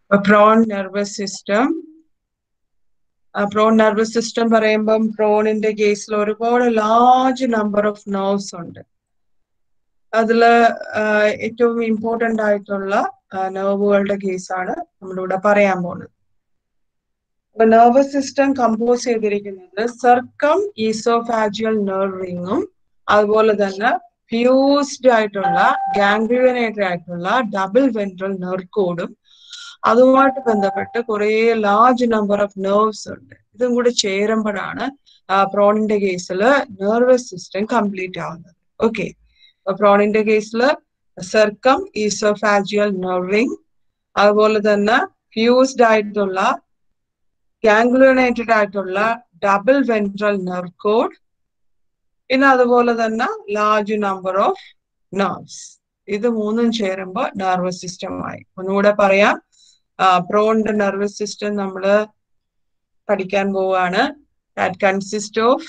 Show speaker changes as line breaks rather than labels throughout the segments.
Prawn nervous system prawn nervous system പറയുമ്പം പ്രോണിന്റെ കേസിൽ ഒരുപാട് ലാർജ് നമ്പർ ഓഫ് നെർവ്സ് ഉണ്ട് അതില് ഏറ്റവും ഇമ്പോർട്ടന്റ് ആയിട്ടുള്ള നെർവുകളുടെ കേസാണ് നമ്മളിവിടെ പറയാൻ പോകുന്നത് അപ്പൊ നെർവസ് സിസ്റ്റം കമ്പോസ് ചെയ്തിരിക്കുന്നത് സർക്കം ഈസോഫാജിയൽ നെർവ് റിങ്ങും അതുപോലെ തന്നെ ഫ്യൂസ്ഡ് ആയിട്ടുള്ള ഗാംഗ്ലിയനേറ്റഡ് ആയിട്ടുള്ള ഡബിൾ വെൻട്രൽ നെർവ് കോഡും അതുമായിട്ട് ബന്ധപ്പെട്ട് കുറെ ലാർജ് നമ്പർ ഓഫ് നെർവ്സ് ഉണ്ട് ഇതും കൂടെ ചേരുമ്പോഴാണ് പ്രോണിന്റെ കേസിൽ നെർവസ് സിസ്റ്റം കംപ്ലീറ്റ് ആവുന്നത് ഓക്കെ പ്രോണിന്റെ കേസിൽ സെർക്കം ഈസോഫാജിയൽ നെർവിങ് അതുപോലെ തന്നെ ഫ്യൂസ്ഡ് ആയിട്ടുള്ള ഗാംഗ്ലിയോണേറ്റഡ് ആയിട്ടുള്ള ഡബിൾ വെൻട്രൽ നെർവ് കോഡ് പിന്നെ അതുപോലെ തന്നെ ലാർജ് നമ്പർ ഓഫ് നെർവ്സ് ഇത് മൂന്നും ചേരുമ്പോൾ നെർവസ് സിസ്റ്റം ആയി ഒന്നുകൂടെ പറയാം പ്രോണിന്റെ നെർവസ് സിസ്റ്റം നമ്മൾ പഠിക്കാൻ പോവാണ് that consist of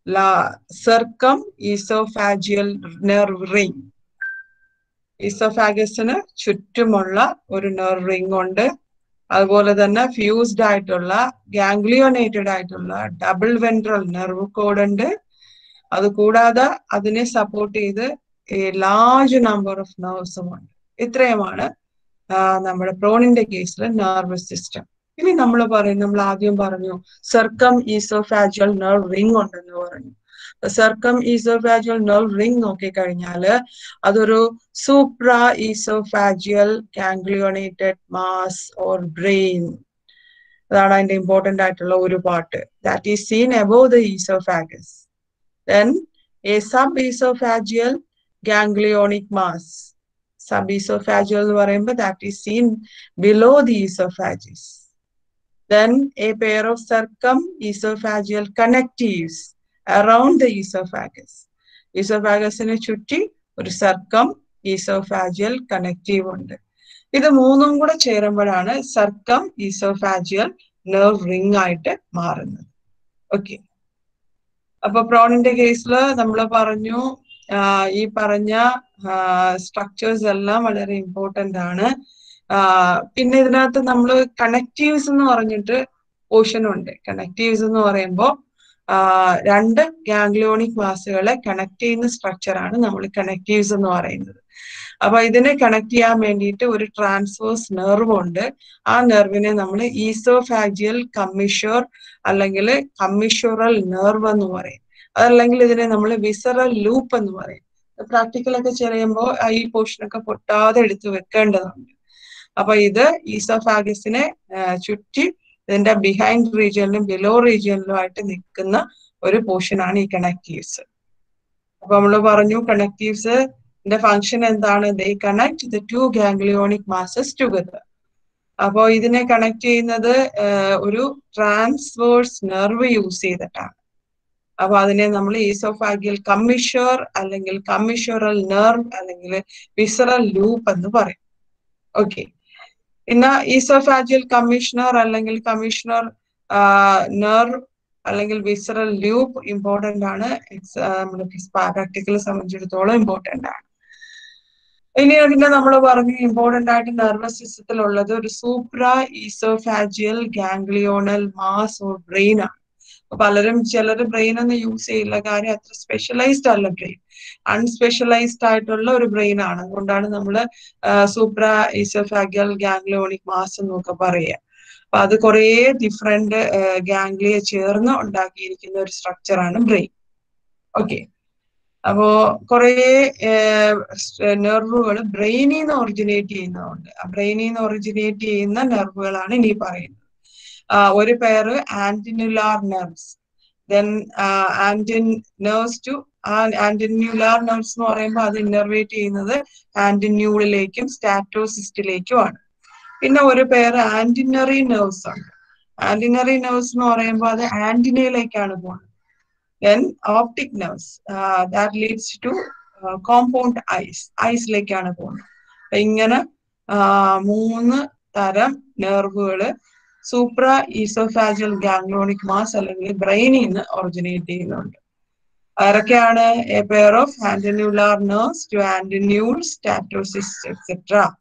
circum oesophageal nerve ring ഈസോഫാഗസിന് ചുറ്റുമുള്ള ഒരു നെർവ് റിംഗ് ഉണ്ട് അതുപോലെ തന്നെ ഫ്യൂസ്ഡ് ആയിട്ടുള്ള ഗാംഗ്ലിയോനേറ്റഡ് ആയിട്ടുള്ള ഡബിൾ വെൻട്രൽ നെർവ് കോഡ് ഉണ്ട് അത് കൂടാതെ അതിനെ സപ്പോർട്ട് ചെയ്ത് ലാർജ് നമ്പർ ഓഫ് നെർവ്സും ഉണ്ട് ഇത്രയുമാണ് നമ്മുടെ പ്രോണിന്റെ കേസിൽ നെർവസ് സിസ്റ്റം ഇനി നമ്മൾ പറയും നമ്മൾ ആദ്യം പറഞ്ഞു സർക്കം ഈസോഫാജിയൽ നെർവ് റിംഗ് ഉണ്ടെന്ന് പറഞ്ഞു സർക്കം ഈസോഫാജിയൽ നെർവ് റിംഗ് നോക്കിക്കഴിഞ്ഞാല് അതൊരു supra oesophageal ganglionated mass or brain അതാണ് അതിന്റെ ഇമ്പോർട്ടന്റ് ആയിട്ടുള്ള ഒരു part that is seen above the oesophagus then a sub oesophageal ganglionic mass sub oesophageal എന്ന് പറയുമ്പോൾ that is seen below the oesophagus then a pair of circum esophageal connectives around the esophagus. ഈസോഫാഗസിനെ ചുറ്റി ഒരു circum oesophageal connective ഉണ്ട് ഇത് മൂന്നും കൂടെ ചേരുമ്പോഴാണ് സർക്കം ഈസോഫാജിയൽ നെർവ് റിംഗ് ആയിട്ട് മാറുന്നത് ഓക്കെ അപ്പൊ പ്രോണിന്റെ കേസിൽ നമ്മൾ പറഞ്ഞു ഈ പറഞ്ഞ സ്ട്രക്ചേഴ്സ് എല്ലാം വളരെ ഇമ്പോർട്ടന്റ് ആണ് പിന്നെ ഇതിനകത്ത് നമ്മൾ കണക്റ്റീവ്സ് എന്ന് പറഞ്ഞിട്ട് പോർഷൻ ഉണ്ട് കണക്റ്റീവ്സ് എന്ന് പറയുമ്പോൾ രണ്ട് ഗാംഗ്ലിയോണിക് മാസുകളെ കണക്ട് ചെയ്യുന്ന സ്ട്രക്ചറാണ് നമ്മൾ കണക്റ്റീവ്സ് എന്ന് പറയുന്നത് അപ്പൊ ഇതിനെ കണക്ട് ചെയ്യാൻ വേണ്ടിയിട്ട് ഒരു ട്രാൻസ്വേഴ്സ് നെർവ് ഉണ്ട് ആ നെർവിനെ നമ്മൾ ഈസോഫാജിയൽ കമ്മിഷോർ അല്ലെങ്കിൽ കമ്മിഷോറൽ നെർവ് എന്ന് പറയും അതല്ലെങ്കിൽ ഇതിനെ നമ്മൾ വിസറൽ ലൂപ്പ് എന്ന് പറയും പ്രാക്ടിക്കലൊക്കെ ചെയ്യുമ്പോൾ ഈ പോർഷനൊക്കെ പൊട്ടാതെ എടുത്ത് വെക്കേണ്ടതുണ്ട് അപ്പൊ ഇത് ഈസോഫാഗസിനെ ചുറ്റി ഇതിന്റെ ബിഹൈൻഡ് റീജിയനിലും ബിലോ റീജിയനിലും ആയിട്ട് നിൽക്കുന്ന ഒരു പോർഷനാണ് ഈ കണക്റ്റീവ്സ് അപ്പൊ നമ്മൾ പറഞ്ഞു കണക്റ്റീവ്സ് ഫങ്ഷൻ എന്താണ് they connect the two ganglionic masses together അപ്പോൾ ഇതിനെ കണക്ട് ചെയ്യുന്നത് ഒരു ട്രാൻസ്വേഴ്സ് നെർവ് യൂസ് ചെയ്തിട്ടാണ് അപ്പൊ അതിനെ നമ്മൾ ഈസോഫാഗിയൽ കമ്മിഷർ അല്ലെങ്കിൽ കമ്മിഷറൽ നെർവ് അല്ലെങ്കിൽ വിസറൽ ലൂപ്പ് എന്ന് പറയും ഓക്കെ പിന്നെ ഈസോഫാജിയൽ കമ്മീഷണർ അല്ലെങ്കിൽ കമ്മീഷണർ നെർവ് അല്ലെങ്കിൽ വിസറൽ ലൂപ്പ് ഇമ്പോർട്ടന്റ് ആണ് നമ്മുടെ പ്രാക്ടിക്കൽ സംബന്ധിച്ചിടത്തോളം ഇമ്പോർട്ടന്റ് ആണ് ഇനി പിന്നെ നമ്മൾ പറഞ്ഞു ഇമ്പോർട്ടന്റ് ആയിട്ട് നെർവസ് സിസ്റ്റത്തിലുള്ളത് ഒരു supra oesophageal ganglionic mass or brain ആണ് പലരും ചിലർ ബ്രെയിൻ ഒന്നും യൂസ് ചെയ്യില്ല കാര്യം അത്ര സ്പെഷ്യലൈസ്ഡ് അല്ല ബ്രെയിൻ അൺസ്പെഷ്യലൈസ്ഡ് ആയിട്ടുള്ള ഒരു ബ്രെയിൻ ആണ് അതുകൊണ്ടാണ് നമ്മൾ സൂപ്ര ഈസോഫാഗിയൽ ഗാംഗ്ലിയോണിക് മാസ് എന്നൊക്കെ പറയുക അപ്പൊ അത് കുറേ ഡിഫറെന്റ് ഗാംഗ്ലിയ ചേർന്ന് ഉണ്ടാക്കിയിരിക്കുന്ന ഒരു സ്ട്രക്ചറാണ് ബ്രെയിൻ ഓക്കെ അപ്പോ കുറേ നെർവുകൾ ബ്രെയിനിൽ നിന്ന് ഒറിജിനേറ്റ് ചെയ്യുന്നതുണ്ട് ആ ബ്രെയിനിൽ നിന്ന് ഒറിജിനേറ്റ് ചെയ്യുന്ന നെർവുകളാണ് ഇനി പറയുന്നത് ഒരു പേര് antennular nerves then antennal nerves to ആ ആന്റിന്യൂലാർ നെർവ്സ് എന്ന് പറയുമ്പോൾ അത് ഇന്നർവേറ്റ് ചെയ്യുന്നത് ആന്റിന്യൂളിലേക്കും സ്റ്റാറ്റോസിസ്റ്റിലേക്കുമാണ് പിന്നെ ഒരു പേര് ആന്റിനറി നെർവ്സ് ഉണ്ട് ആന്റിനറി നെർവ്സ് എന്ന് പറയുമ്പോൾ അത് ആന്റിനയിലേക്കാണ് പോകുന്നത് then optic nerves that leads to compound eyes ഐസിലേക്കാണ് പോകുന്നത് ഇങ്ങനെ മൂന്ന് തരം നെർവുകള് സൂപ്ര ഈസോഫാജൽ ഗാംഗ്ലോണിക് മാസ് അല്ലെങ്കിൽ ബ്രെയിനിൽ നിന്ന് ഒറിജിനേറ്റ് ചെയ്യുന്നുണ്ട് ആരൊക്കെയാണ് a pair of antennular nerves to antennule statocysts etcetera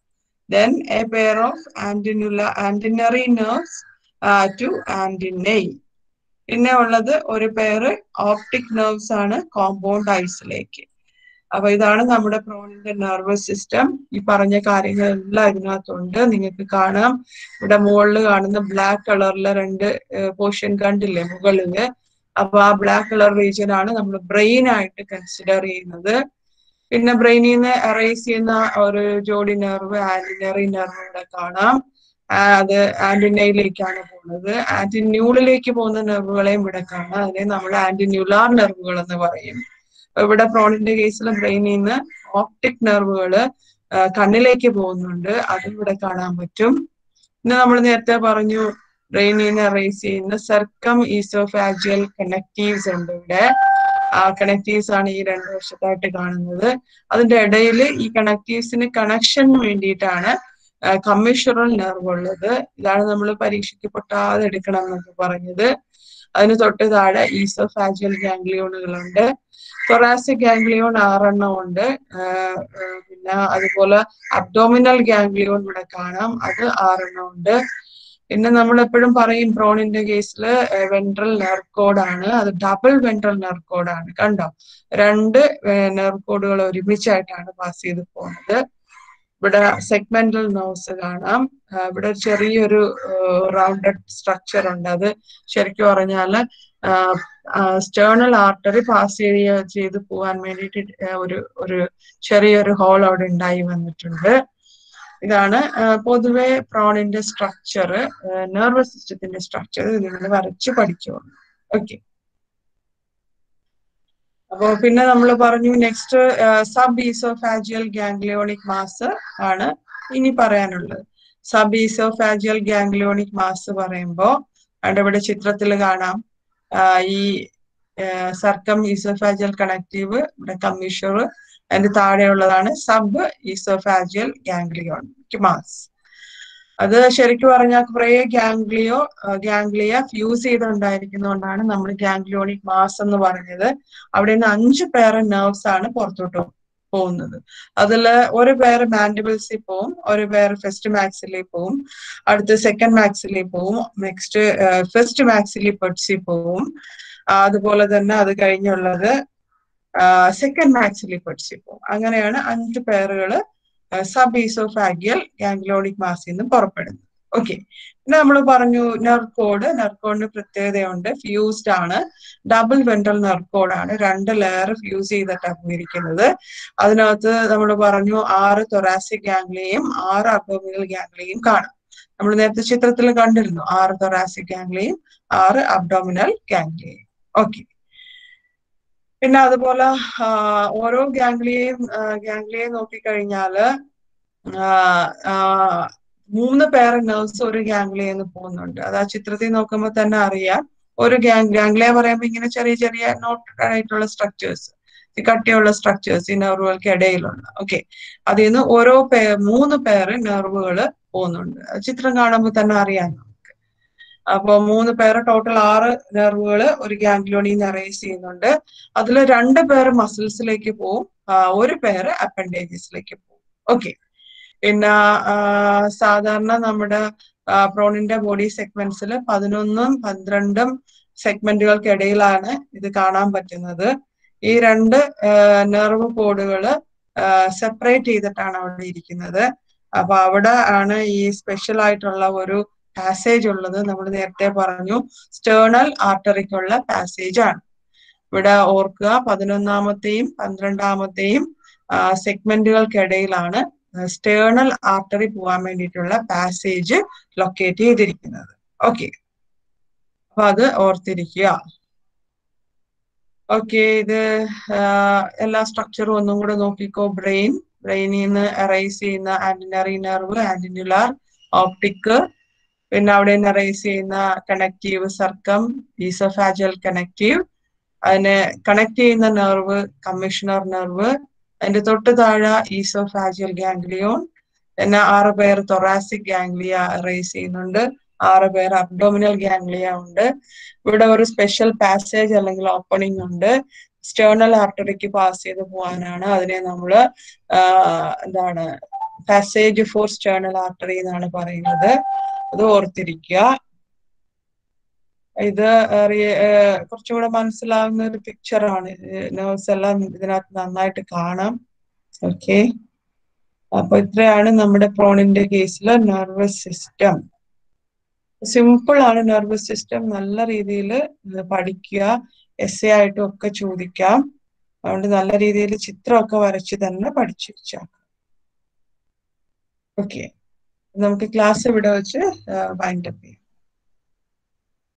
then a pair of antennular antennary nerves uh, to antennae പിന്നെ ഉള്ളത് ഒരു പേര് ഓപ്റ്റിക് നെർവ്സ് ആണ് കോമ്പൗണ്ട് ഐസിലേക്ക് അപ്പൊ ഇതാണ് നമ്മുടെ പ്രോണിന്റെ നെർവസ് സിസ്റ്റം ഈ പറഞ്ഞ കാര്യങ്ങളെല്ലാം ഇതിനകത്തുണ്ട് നിങ്ങൾക്ക് കാണാം ഇവിടെ മുകളിൽ കാണുന്ന ബ്ലാക്ക് കളറിലെ രണ്ട് പോർഷൻ കണ്ടില്ലേ മുകളില് അപ്പൊ ആ ബ്ലാക്ക് കളർ റീജിയൻ ആണ് നമ്മൾ ബ്രെയിൻ ആയിട്ട് കൺസിഡർ ചെയ്യുന്നത് പിന്നെ ബ്രെയിനിൽ നിന്ന് അറേസ് ചെയ്യുന്ന ഒരു ജോഡി നെർവ് ആന്റിനറി നെർവ് ഇവിടെ കാണാം അത് ആന്റിനയിലേക്കാണ് പോകുന്നത് ആന്റിന്യൂളിലേക്ക് പോകുന്ന നെർവുകളെയും ഇവിടെ കാണാം അതിനെ നമ്മൾ ആന്റിന്യൂലാർ നെർവുകൾ എന്ന് പറയും ഇവിടെ പ്രോണിന്റെ കേസിൽ ബ്രെയിനിൽ നിന്ന് ഓപ്റ്റിക് നെർവുകൾ കണ്ണിലേക്ക് പോകുന്നുണ്ട് അതും ഇവിടെ കാണാൻ പറ്റും പിന്നെ നമ്മൾ നേരത്തെ പറഞ്ഞു ബ്രെയിനിൽ നിന്ന് അറേസ് ചെയ്യുന്ന സർക്കം ഈസോഫാജിയൽ കണക്റ്റീവ്സ് ഉണ്ട് ഇവിടെ ആ കണക്റ്റീവ്സ് ആണ് ഈ രണ്ട് വർഷത്തായിട്ട് കാണുന്നത് അതിന്റെ ഇടയിൽ ഈ കണക്റ്റീവ്സിന് കണക്ഷന് വേണ്ടിയിട്ടാണ് കമ്മീഷണറൽ നെർവ് ഉള്ളത് ഇതാണ് നമ്മൾ പരീക്ഷയ്ക്ക് പൊട്ടാതെ എടുക്കണം എന്നൊക്കെ പറഞ്ഞത് അതിന് തൊട്ട് താഴെ ഈസോഫാജിയൽ ഗാംഗ്ലിയോണുകളുണ്ട് തൊറാസിക് ഗാംഗ്ലിയോൺ ആറെണ്ണം ഉണ്ട് പിന്നെ അതുപോലെ അബ്ഡോമിനൽ ഗാംഗ്ലിയോൺ ഇവിടെ കാണാം അത് ആറെണ്ണം ഉണ്ട് പിന്നെ നമ്മൾ എപ്പോഴും പറയും പ്രോണിന്റെ കേസിൽ വെൻട്രൽ നെർക്കോഡാണ് അത് ഡബിൾ വെൻട്രൽ നെർക്കോഡാണ് കണ്ടോ രണ്ട് നെർക്കോഡുകൾ ഒരുമിച്ചായിട്ടാണ് പാസ് ചെയ്ത് പോകുന്നത് ഇവിടെ സെഗ്മെന്റൽ നോസ് കാണാം ഇവിടെ ചെറിയൊരു റൗണ്ടഡ് സ്ട്രക്ചർ ഉണ്ട് അത് ശരിക്കും പറഞ്ഞാൽ സ്റ്റേണൽ ആർട്ടറി പാസ് ചെയ്ത് ചെയ്ത് പോകാൻ വേണ്ടിയിട്ട് ഒരു ഒരു ചെറിയൊരു ഹോൾ അവിടെ ഉണ്ടായി വന്നിട്ടുണ്ട് ഇതാണ് പൊതുവെ പ്രോണിന്റെ സ്ട്രക്ചർ നെർവസ് സിസ്റ്റത്തിന്റെ സ്ട്രക്ചർ നിങ്ങൾ വരച്ച് പഠിച്ചോളൂ ഓക്കെ അപ്പോ പിന്നെ നമ്മൾ പറഞ്ഞു next sub oesophageal ganglionic mass ആണ് ഇനി പറയാനുള്ളത് സബ് ഈസോഫാജിയൽ ഗാംഗ്ലിയോണിക് മാസ് പറയുമ്പോൾ അവിടെ ഇവിടെ ചിത്രത്തിൽ കാണാം ഈ സർക്കം ഈസോഫാജിയൽ കണക്റ്റീവ് ഇവിടെ കമ്മീഷർ അതിന്റെ താഴെയുള്ളതാണ് സബ് ഈസോഫാജിയൽ ഗാംഗ്ലിയോണിക് മാസ് അത് ശരിക്കും പറഞ്ഞാൽ കുറെ ഗാംഗ്ലിയോ ഗാംഗ്ലിയ ഫ്യൂസ് ചെയ്തുണ്ടായിരിക്കുന്നതുകൊണ്ടാണ് നമ്മൾ ഗാംഗ്ലിയോണിക് മാസ് എന്ന് പറഞ്ഞത് അവിടെ നിന്ന് അഞ്ച് പേർ നെർവ്സ് ആണ് പുറത്തോട്ട് പോകുന്നത് അതില് ഒരു പേര് മാൻഡിബിൾസിൽ പോവും ഒരു പേര് ഫസ്റ്റ് മാക്സിലിൽ പോവും അടുത്ത് സെക്കൻഡ് മാക്സിലിൽ പോവും നെക്സ്റ്റ് ഫസ്റ്റ് മാക്സിലി പെട്സിൽ പോവും അതുപോലെ തന്നെ അത് കഴിഞ്ഞുള്ളത് സെക്കൻഡ് മാക്സിലി പെട്സിൽ പോവും അങ്ങനെയാണ് അഞ്ച് പേറുകൾ സബ് ഈസോഫാഗിയൽ ഗാംഗ്ലോണിക് മാസിൽ നിന്ന് പുറപ്പെടുന്നത് ഓക്കെ പിന്നെ നമ്മൾ പറഞ്ഞു നെർക്കോഡ് നെർക്കോഡിന് പ്രത്യേകതയുണ്ട് ഫ്യൂസ്ഡ് ആണ് ഡബിൾ വെൻട്രൽ നെർക്കോഡാണ് രണ്ട് ലെയർ ഫ്യൂസ് ചെയ്തിട്ടാണ് പോയിരിക്കുന്നത് അതിനകത്ത് നമ്മൾ പറഞ്ഞു ആറ് തൊറാസിക് ഗാംഗ്ലിയും ആറ് അബ്ഡോമിനൽ ഗാംഗ്ലിയും കാണാം നമ്മൾ നേരത്തെ ചിത്രത്തിൽ കണ്ടിരുന്നു ആറ് തൊറാസിക് ഗാംഗ്ലിയും ആറ് അബ്ഡോമിനൽ ഗാംഗ്ലിയും ഓക്കെ പിന്നെ അതുപോലെ ഓരോ ഗാംഗ്ലിയെയും ഗാംഗ്ലിയെ നോക്കിക്കഴിഞ്ഞാല് മൂന്ന് പേർ നെർവ്സ് ഒരു ഗാംഗ്ലിയെന്ന് പോകുന്നുണ്ട് അത് ആ ചിത്രത്തിൽ നോക്കുമ്പോൾ തന്നെ അറിയാം ഒരു ഗാംഗ് ഗാംഗ്ലിയ പറയുമ്പോൾ ഇങ്ങനെ ചെറിയ ചെറിയ നോട്ട് ആയിട്ടുള്ള സ്ട്രക്ചേഴ്സ് കട്ടിയുള്ള സ്ട്രക്ചേഴ്സ് ഈ നെർവുകൾക്ക് ഇടയിലുള്ള ഓക്കെ അതിൽ നിന്ന് ഓരോ പേ മൂന്ന് പേര് നെർവുകൾ പോകുന്നുണ്ട് ചിത്രം കാണുമ്പോൾ തന്നെ അറിയാം നമുക്ക് അപ്പൊ മൂന്ന് പേര് ടോട്ടൽ ആറ് നെർവുകൾ ഒരു ഗാംഗ്ലിയോണിൽ നിന്ന് അറേസ് ചെയ്യുന്നുണ്ട് അതിൽ രണ്ട് പേര് മസിൽസിലേക്ക് പോവും ഒരു പേര് അപ്പൻഡേജസിലേക്ക് പോവും ഓക്കെ പിന്നെ സാധാരണ നമ്മുടെ പ്രോണിന്റെ ബോഡി സെഗ്മെന്റ്സിൽ പതിനൊന്നും പന്ത്രണ്ടും സെഗ്മെന്റുകൾക്കിടയിലാണ് ഇത് കാണാൻ പറ്റുന്നത് ഈ രണ്ട് നെർവ് കോഡുകൾ സെപ്പറേറ്റ് ചെയ്തിട്ടാണ് അവിടെ ഇരിക്കുന്നത് അപ്പൊ അവിടെ ആണ് ഈ സ്പെഷ്യൽ ആയിട്ടുള്ള ഒരു പാസേജ് ഉള്ളത് നമ്മൾ നേരത്തെ പറഞ്ഞു സ്റ്റേണൽ ആർട്ടറിക്കുള്ള പാസേജ് ആണ് ഇവിടെ ഓർക്കുക പതിനൊന്നാമത്തെയും പന്ത്രണ്ടാമത്തെയും സെഗ്മെന്റുകൾക്കിടയിലാണ് സ്റ്റേണൽ ആർട്ടറി പോകാൻ വേണ്ടിയിട്ടുള്ള പാസേജ് ലൊക്കേറ്റ് ചെയ്തിരിക്കുന്നത് ഓക്കെ അപ്പൊ അത് ഓർത്തിരിക്കുക ഓക്കെ ഇത് എല്ലാ സ്ട്രക്ചറും ഒന്നും കൂടെ നോക്കിക്കോ ബ്രെയിൻ ബ്രെയിനിൽ നിന്ന് അറൈസ് ചെയ്യുന്ന ആന്റിനറി നെർവ് ആന്റിനുലാർ ഓപ്റ്റിക് പിന്നെ അവിടെ നിന്ന് അറൈസ് ചെയ്യുന്ന കണക്റ്റീവ് സർക്കം ഈസോഫാജൽ കണക്റ്റീവ് അതിനെ കണക്ട് ചെയ്യുന്ന നെർവ് കമ്മീഷണർ നെർവ് അതിന്റെ തൊട്ട് താഴെ ഈസോഫാജിയൽ ഗാംഗ്ലിയോൺ പിന്നെ ആറ് പേർ തൊറാസിക് ഗാംഗ്ലിയ റേസ് ചെയ്യുന്നുണ്ട് ആറ് പേർ അബ്ഡോമിനൽ ഗാംഗ്ലിയ ഉണ്ട് ഇവിടെ ഒരു സ്പെഷ്യൽ പാസേജ് അല്ലെങ്കിൽ ഓപ്പണിംഗ് ഉണ്ട് സ്റ്റേണൽ ആർട്ടറിക്ക് പാസ് ചെയ്ത് പോകാനാണ് അതിനെ നമ്മൾ എന്താണ് പാസേജ് ഫോർ സ്റ്റേണൽ ആർട്ടറി എന്നാണ് പറയുന്നത് അത് ഓർത്തിരിക്കുക ഇത് അറിയ- ഏഹ് കുറച്ചുകൂടെ മനസ്സിലാവുന്ന ഒരു പിക്ചറാണ് നേഴ്സ് എല്ലാം ഇതിനകത്ത് നന്നായിട്ട് കാണാം ഓക്കെ അപ്പൊ ഇത്രയാണ് നമ്മുടെ പ്രോണിന്റെ കേസിൽ നെർവസ് സിസ്റ്റം സിമ്പിൾ ആണ് നെർവസ് സിസ്റ്റം നല്ല രീതിയിൽ പഠിക്കുക എസ് എ ആയിട്ടും ഒക്കെ ചോദിക്കാം അതുകൊണ്ട് നല്ല രീതിയിൽ ചിത്രമൊക്കെ വരച്ച് തന്നെ പഠിച്ചു വെച്ചാൽ ഓക്കെ നമുക്ക് ക്ലാസ് ഇവിടെ വെച്ച് വൈൻഡപ്പ് ചെയ്യാം